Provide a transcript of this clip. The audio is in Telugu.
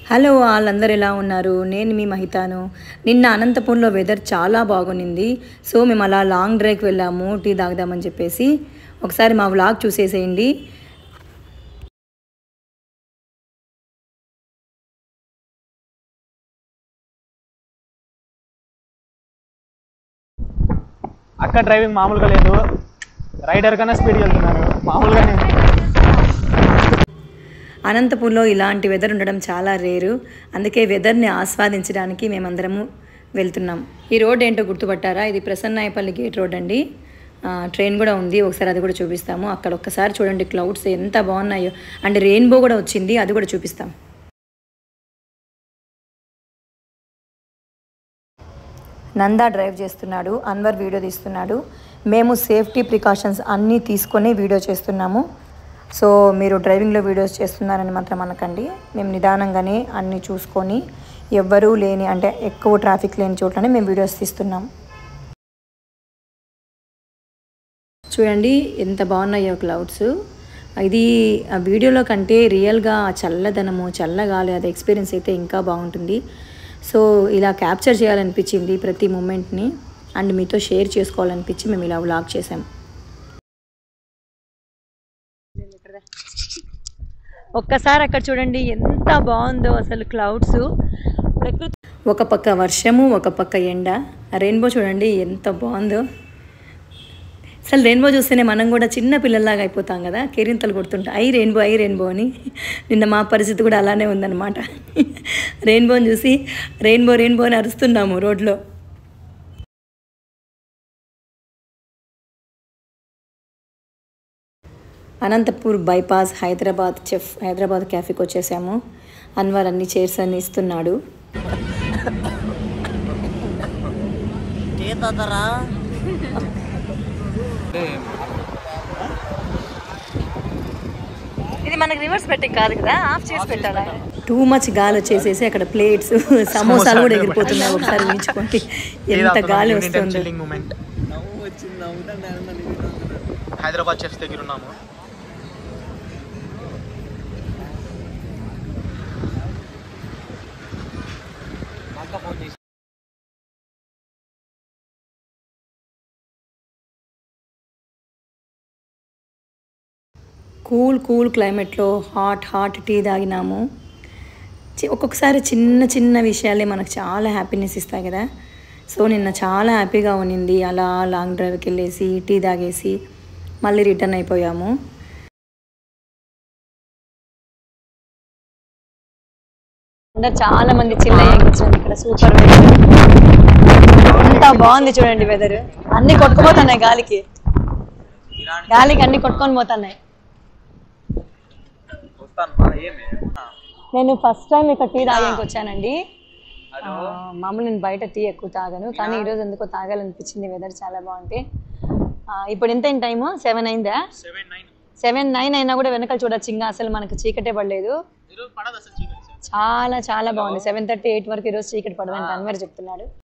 హలో వాళ్ళందరూ ఎలా ఉన్నారు నేను మీ మహితాను నిన్న అనంతపూర్లో వెదర్ చాలా బాగుంది సో మేము అలా లాంగ్ డ్రైవ్కి వెళ్ళాము టీ తాగుదామని చెప్పేసి ఒకసారి మా వ్లాగ్ చూసేసేయండి అక్క డ్రైవింగ్ మామూలుగా లేదు రైడర్ కన్నా స్పీడ్కి వెళ్తున్నాను మామూలుగా నేను అనంతపూర్లో ఇలాంటి వెదర్ ఉండడం చాలా రేరు అందుకే వెదర్ని ఆస్వాదించడానికి మేమందరము వెళ్తున్నాం ఈ రోడ్ ఏంటో గుర్తుపట్టారా ఇది ప్రసన్నాయపల్లి గేట్ రోడ్ అండి ఆ, ట్రైన్ కూడా ఉంది ఒకసారి అది కూడా చూపిస్తాము అక్కడ ఒక్కసారి చూడండి క్లౌడ్స్ ఎంత బాగున్నాయో అండ్ రెయిన్బో కూడా వచ్చింది అది కూడా చూపిస్తాం నందా డ్రైవ్ చేస్తున్నాడు అన్వర్ వీడియో తీస్తున్నాడు మేము సేఫ్టీ ప్రికాషన్స్ అన్నీ తీసుకొని వీడియో చేస్తున్నాము సో మీరు డ్రైవింగ్లో వీడియోస్ చేస్తున్నారని మాత్రం అనకండి మేము నిదానంగానే అన్నీ చూసుకొని ఎవ్వరూ లేని అంటే ఎక్కువ ట్రాఫిక్ లేని చోట్లనే మేము వీడియోస్ తీస్తున్నాం చూడండి ఎంత బాగున్నాయో క్లౌడ్స్ ఇది ఆ వీడియోలో కంటే రియల్గా ఆ చల్లదనము చల్లగాలి అది ఎక్స్పీరియన్స్ అయితే ఇంకా బాగుంటుంది సో ఇలా క్యాప్చర్ చేయాలనిపించింది ప్రతి మూమెంట్ని అండ్ మీతో షేర్ చేసుకోవాలనిపించి మేము ఇలా వ్లాగ్ చేసాం ఒక్కసారి అక్కడ చూడండి ఎంత బాగుందో అసలు క్లౌడ్స్ ప్రకృతి ఒక పక్క వర్షము ఒక పక్క ఎండ రెయిన్బో చూడండి ఎంత బాగుందో అసలు రెయిన్బో చూస్తేనే మనం కూడా చిన్న పిల్లల్లాగా అయిపోతాం కదా కేరింతలు కొడుతుంటాం ఐ రెయిన్బో ఐ రెయిన్బో అని నిన్న మా పరిస్థితి కూడా అలానే ఉందన్నమాట రెయిన్బోని చూసి రెయిన్బో రెయిన్బో అని అరుస్తున్నాము రోడ్లో అనంతపూర్ బైపాస్ హైదరాబాద్ చెఫ్ హైదరాబాద్ క్యాఫేకి వచ్చేసాము అన్వర్ అన్ని చైర్స్ అన్ని ఇస్తున్నాడు ఇది మనకి రివర్స్ పెట్టి కాదు కదా ఆఫ్ చేసి పెట్టాలా టూ మచ్ గాలి వచ్చేసేసి అక్కడ ప్లేట్స్ సమోసాలు కూడా ఎగిరిపోతున్నాయి ఒకసారి ఊహించుకోండి ఎంత గాలి వస్తుంది మూమెంట్ హైదరాబాద్ చెఫ్స్ దగ్గర ఉన్నాము కూల్ కూల్ క్లైమేట్లో హాట్ హాట్ టీ తాగినాము చి- ఒక్కొక్కసారి చిన్న చిన్న విషయాలే మనకు చాలా హ్యాపీనెస్ ఇస్తాయి కదా సో నిన్న చాలా హ్యాపీగా ఉన్నింది అలా లాంగ్ డ్రైవ్కి వెళ్ళేసి టీ తాగేసి మళ్ళీ రిటర్న్ అయిపోయాము అందరు చాలా మంది చిల్ అయ్యారు ఇక్కడ సూపర్ ఎంత బాగుంది చూడండి వెదర్ అన్ని కొట్టుకుపోతున్నాయి గాలికి గాలికి అన్ని కొట్టుకొని పోతున్నాయి నేను ఫస్ట్ టైం ఇక్కడ టీ తాగడానికి వచ్చానండి ఆ, మామూలు నేను బయట టీ ఎక్కువ తాగను కానీ ఈరోజు ఎందుకో తాగాలనిపించింది వెదర్ చాలా బాగుంటే ఆ, ఇప్పుడు ఎంత అయింది టైము సెవెన్ అయిందా సెవెన్ నైన్ అయినా కూడా వెనకాల చూడొచ్చు ఇంకా అసలు మనకు చీకటే పడలేదు చాలా చాలా బాగుంది సెవెన్ థర్టీ ఎయిట్ వరకు ఈరోజు చీకటి పడదని అన్వర్ చెప్తున్నాడు